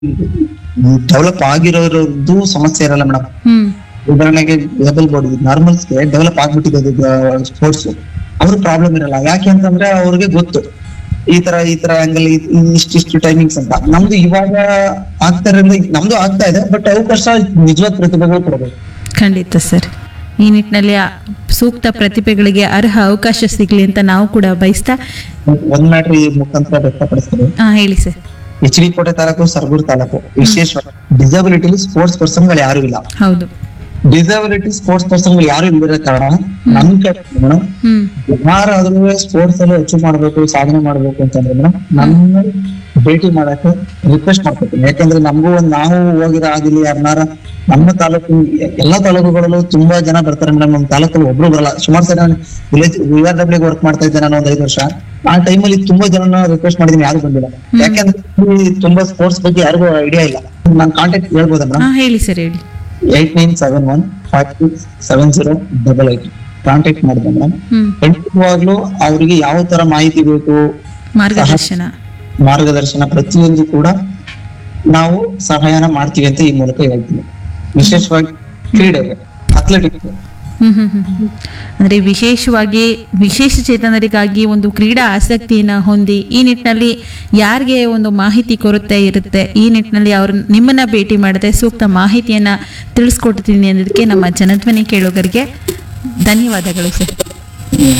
Develop ಆಗಿರೋದು ಸಮಸ್ಯೆ ಇರಲ್ಲ ಮೇಡಮ್ ಹ್ಮ್ ಉದಾಹರಣೆಗೆ ಏಬಲ್ ಬಾಡಿ ನಾರ್ಮಲ್ಸ್ಗೆ ಡೆವಲಪ್ ಆಗ್ಬಿಟ್ಟಿದೆ ಸ್ಪೋರ್ಟ್ಸ್ ಅವ್ರ ಪ್ರಾಬ್ಲಮ್ ಇರಲ್ಲ ಯಾಕೆ ಅಂತಂದ್ರೆ ಅವ್ರಿಗೆ ಗೊತ್ತು ಈ ತರ ಈ ತರ ಆಂಗಲ್ ಇಷ್ಟಿಷ್ಟು ಟೈಮಿಂಗ್ಸ್ ಅಂತ ನಮ್ದು ಇವಾಗ ಆಗ್ತಾ ಇರೋದ್ರಿಂದ ನಮ್ದು ಆಗ್ತಾ ಇದೆ ಬಟ್ ಅವಕಾಶ ನಿಜವಾದ ಪ್ರತಿಭೆಗಳು ಕೊಡಬೇಕು ಖಂಡಿತ ಸರ್ ಈ ನಿಟ್ಟಿನಲ್ಲಿ ಆ ಸೂಕ್ತ ಪ್ರತಿಭೆಗಳಿಗೆ ಅರ್ಹ ಅವಕಾಶ ಸಿಗ್ಲಿ ಅಂತ ನಾವು ಕೂಡ ಬಯಸ್ತಾ ಒಂದ್ ಮ್ಯಾಟ್ರ್ ಈ ಮುಖಾಂತರ ವ್ಯಕ್ತಪಡಿಸ್ತಾರೆ ಹಾ ಹೇಳಿ ಸರ್ ಎಚ್ ಡಿ ಕೋಟೆ ತಾಲೂಕು ಸರ್ಗೂರ್ ತಾಲೂಕು ವಿಶೇಷ ಡಿಸಬಿಲಿಟಿ ಸ್ಪೋರ್ಟ್ಸ್ ಪರ್ಸನ್ಗಳು ಯಾರು ಇಲ್ಲ ಹೌದು ಡಿಸಬಿಲಿಟಿ ಸ್ಪೋರ್ಟ್ಸ್ ಪರ್ಸನ್ಗಳು ಯಾರು ಇಲ್ದಿರೋ ಕಾರಣ ನಮ್ ಕಡೆ ಮೇಡಮ್ ಹ್ಮ್ ಯಾರಾದ್ರೂ ಸ್ಪೋರ್ಟ್ಸ್ ಅಲ್ಲಿ ಅಚೀವ್ ಮಾಡ್ಬೇಕು ಸಾಧನೆ ಮಾಡ್ಬೇಕು ಅಂತಂದ್ರೆ ಮೇಡಮ್ ನನ್ನ ಭೇಟಿ ಮಾಡಕ್ಕೆ ರಿಕ್ವೆಸ್ಟ್ ಮಾಡ್ಕೊತೀನಿ ಯಾಕಂದ್ರೆ ನಮಗೂ ಒಂದ್ ನಾವು ಹೋಗಿರೋ ಆಗಿಲ್ಲ ಯಾರನ್ನಾರ ನಮ್ಮ ತಾಲೂಕು ಎಲ್ಲಾ ತಾಲೂಕುಗಳಲ್ಲೂ ತುಂಬಾ ಜನ ಬರ್ತಾರೆ ಮೇಡಮ್ ನಮ್ಮ ತಾಲೂಕಲ್ಲಿ ಒಬ್ರು ಬರಲ್ಲ ಸುಮಾರು ಸಲ village V R W work ಮಾಡ್ತಾ ಇದ್ದೆ ನಾನು ಒಂದ್ ಐದು ವರ್ಷ ಆ ಟೈಮಲ್ಲಿ ತುಂಬಾ ಜನ ರಿಕ್ವೆಸ್ಟ್ ಮಾಡಿದೀನಿ ಯಾರು ಬಂದಿಲ್ಲ ಯಾಕಂದ್ರೆ ಇಲ್ಲಿ ತುಂಬಾ ಸ್ಪೋರ್ಟ್ಸ್ ಬಗ್ಗೆ ಯಾರಿಗೂ ಐಡಿಯಾ ಇಲ್ಲ ನಾನು ಕಾಂಟ್ಯಾಕ್ಟ್ ಹೇಳ್ಬೋದಾ ಮೇಡಮ್ ಹಾ ಹೇಳಿ ಸರ್ ಹೇಳಿ eight nine seven one five six seven zero double eight contact ಮಾಡಿದೆ ಮೇಡಮ್ ಹ್ಮ್ ಖಂಡಿತವಾಗ್ಲೂ ಅವರಿಗೆ ಯಾವ ತರ ಮಾಹಿತಿ ಬೇಕು ಮಾರ್ಗದರ್ಶನ ಮಾರ್ಗದರ್ಶನ ಪ್ರತಿಯೊಂದು ಕೂಡ ನಾವು ಸಹಾಯನ ಮಾಡ್ತೀವಿ ಅಂತ ಈ ಮೂಲಕ ಹೇಳ್ತೀನಿ ವಿಶೇಷವಾಗಿ ಕ್ರೀಡೆಗೆ ಅಥ್ಲೆಟಿಕ್ಸ್ ಹ್ಮ್ ಹ್ಮ್ ಹ್ಮ್ ಹ್ಮ್. ಅಂದ್ರೆ ವಿಶೇಷವಾಗಿ ವಿಶೇಷ ಚೇತನರಿಗಾಗಿ ಒಂದು ಕ್ರೀಡಾ ಆಸಕ್ತಿಯನ್ನ ಹೊಂದಿ ಈ ನಿಟ್ಟಿನಲ್ಲಿ ಯಾರಿಗೆ ಒಂದು ಮಾಹಿತಿ ಕೊರತೆ ಇರುತ್ತೆ ಈ ನಿಟ್ಟಿನಲ್ಲಿ ಅವರು ನಿಮ್ಮನ್ನ ಭೇಟಿ ಮಾಡದೆ ಸೂಕ್ತ ಮಾಹಿತಿಯನ್ನ ತಿಳಿಸ್ಕೊಡ್ತೀನಿ ಅನ್ನೋದಕ್ಕೆ ನಮ್ಮ ಜನಧ್ವನಿ ಕೇಳುಗರಿಗೆ ಧನ್ಯವಾದಗಳು ಸರ್